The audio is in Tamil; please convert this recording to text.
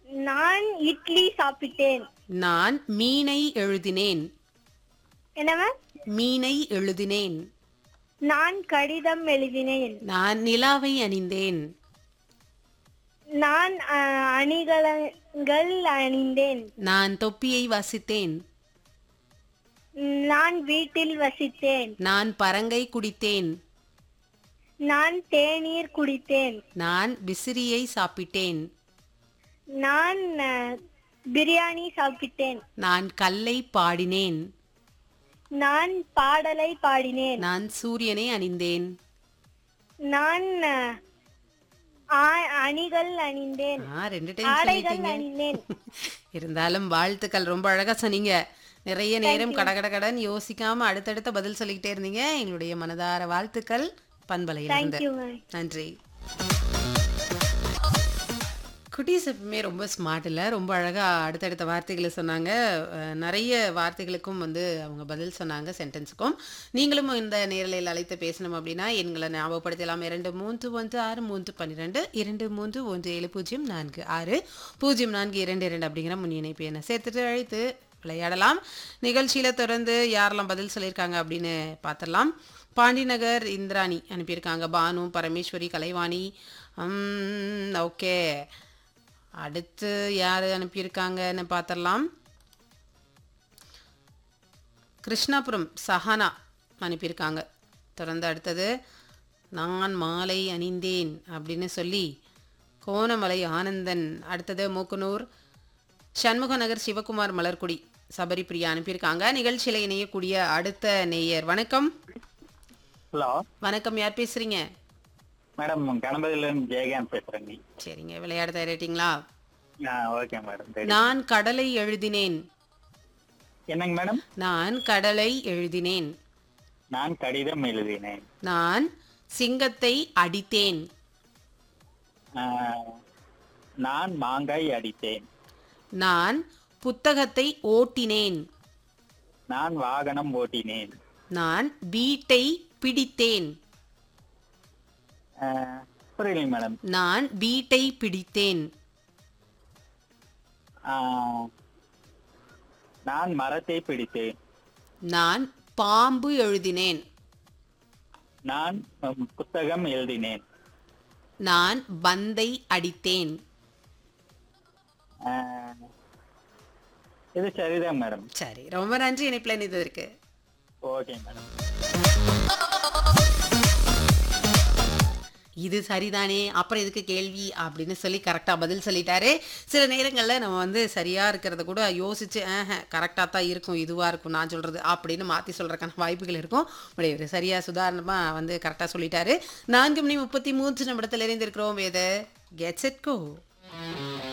நான் இட்லி சாப்பிட்டேன் நான் மீனை எழுதினேன் என்ன மேம் மீனை எழுதினேன் நான் கடிதம் எழுதினேன் நான் நிலாவை அணிந்தேன் நான் அஹ், அணிகலன்கள் அணிந்தேன் நான் தொப்பியை வாசித்தேன் நான் வீட்டில் வசித்தேன் நான் பரங்கை குடித்தேன் நான் தேநீர் குடித்தேன் நான் விசிறியை சாப்பிட்டேன் நான் அஹ், பிரியாணி சாப்பிட்டேன் நான் கல்லை பாடினேன் நான் பாடலை பாடினேன் நான் சூரியனை அணிந்தேன் நான் அஹ், ஆ- அணிகள் அணிந்தேன் ஆ ரெண்டு டைம் ஆடைகள் சொல்லிட்டீங்க அணிந்தேன் இருந்தாலும் வாழ்த்துக்கள் ரொம்ப அழகா சொன்னீங்க நிறைய நேரம் கடகட கடன் யோசிக்காம அடுத்தடுத்த பதில் சொல்லிக்கிட்டே இருந்தீங்க எங்களுடைய மனதார வாழ்த்துக்கள் பண்பலையிலிருந்து தேங்க்யூ மேம் நன்றி குட்டீஸ் எப்பவுமே ரொம்ப ஸ்மார்ட் இல்லை ரொம்ப அழகாக அடுத்தடுத்த வார்த்தைகளை சொன்னாங்க அஹ், நிறைய வார்த்தைகளுக்கும் வந்து அவங்க பதில் சொன்னாங்க சென்டென்ஸுக்கும் நீங்களும் இந்த நேரலையில் அழைத்து பேசணும் அப்படின்னா எங்களை ஞாபகப்படுத்தலாம் இரண்டு மூன்று ஒன்று ஆறு மூன்று பன்னிரெண்டு இரண்டு மூன்று ஒன்று ஏழு பூஜ்ஜியம் நான்கு ஆறு பூஜ்ஜியம் நான்கு இரண்டு இரண்டு அப்படிங்கிற முன் இணைப்பு என்ன சேர்த்துட்டு அழைத்து விளையாடலாம் நிகழ்ச்சியில் தொடர்ந்து யாரெல்லாம் பதில் சொல்லியிருக்காங்க அப்படின்னு பார்த்துடலாம் பாண்டிநகர் இந்திராணி அனுப்பியிருக்காங்க பானு பரமேஸ்வரி கலைவாணி ஓகே அடுத்து யார் அனுப்பியிருக்காங்கன்னு பார்த்துடலாம் கிருஷ்ணாபுரம் சஹானா அனுப்பியிருக்காங்க தொடர்ந்து அடுத்தது நான் மாலை அணிந்தேன் அப்படின்னு சொல்லி கோணமலை ஆனந்தன் அடுத்தது மூக்கனூர் சண்முக நகர் சிவகுமார் மலர்குடி சபரி பிரியா அனுப்பியிருக்காங்க நிகழ்ச்சியில் இணையக்கூடிய அடுத்த நேயர் வணக்கம் ஹலோ வணக்கம் யார் பேசுறீங்க மேடம் கணபதியில இருந்து ஜெயகாந்த் பேசுறேங்க சரிங்க விளையாட தயாரிட்டீங்களா ஆ ஓகே மேடம் சரி நான் கடலை எழுதினேன் என்னங்க மேடம் நான் கடலை எழுதினேன் நான் கடிதம் எழுதினேன் நான் சிங்கத்தை அடித்தேன் ஆ, நான் மாங்காய் அடித்தேன் நான் புத்தகத்தை ஓட்டினேன் நான் வாகனம் ஓட்டினேன் நான் வீட்டை பிடித்தேன் ஆ, புரியலைங்க மேடம் நான் வீட்டை பிடித்தேன் ஆ, நான் மரத்தை பிடித்தேன் நான் பாம்பு எழுதினேன் நான் ம், புத்தகம் எழுதினேன் நான் பந்தை அடித்தேன் ஆ, இது சரிதான் மேடம் சரி ரொம்ப நன்றி இணைப்பில் இணைந்ததற்கு ஓகே மேடம் இது சரிதானே அப்புறம் இதுக்கு கேள்வி அப்படின்னு சொல்லி கரெக்டாக பதில் சொல்லிட்டாரு சில நேரங்களில் நம்ம வந்து சரியாக இருக்கிறத கூட யோசிச்சு கரெக்டாக தான் இருக்கும் இதுவாக இருக்கும் நான் சொல்கிறது அப்படின்னு மாற்றி சொல்கிறக்கான வாய்ப்புகள் இருக்கும் பட் இவர் சரியாக சுதாரணமாக வந்து கரெக்டாக சொல்லிட்டாரு நான்கு மணி முப்பத்தி மூன்று நிமிடத்தில் இணைந்திருக்கிறோம் வேத கெட்ஸ் இட் கோ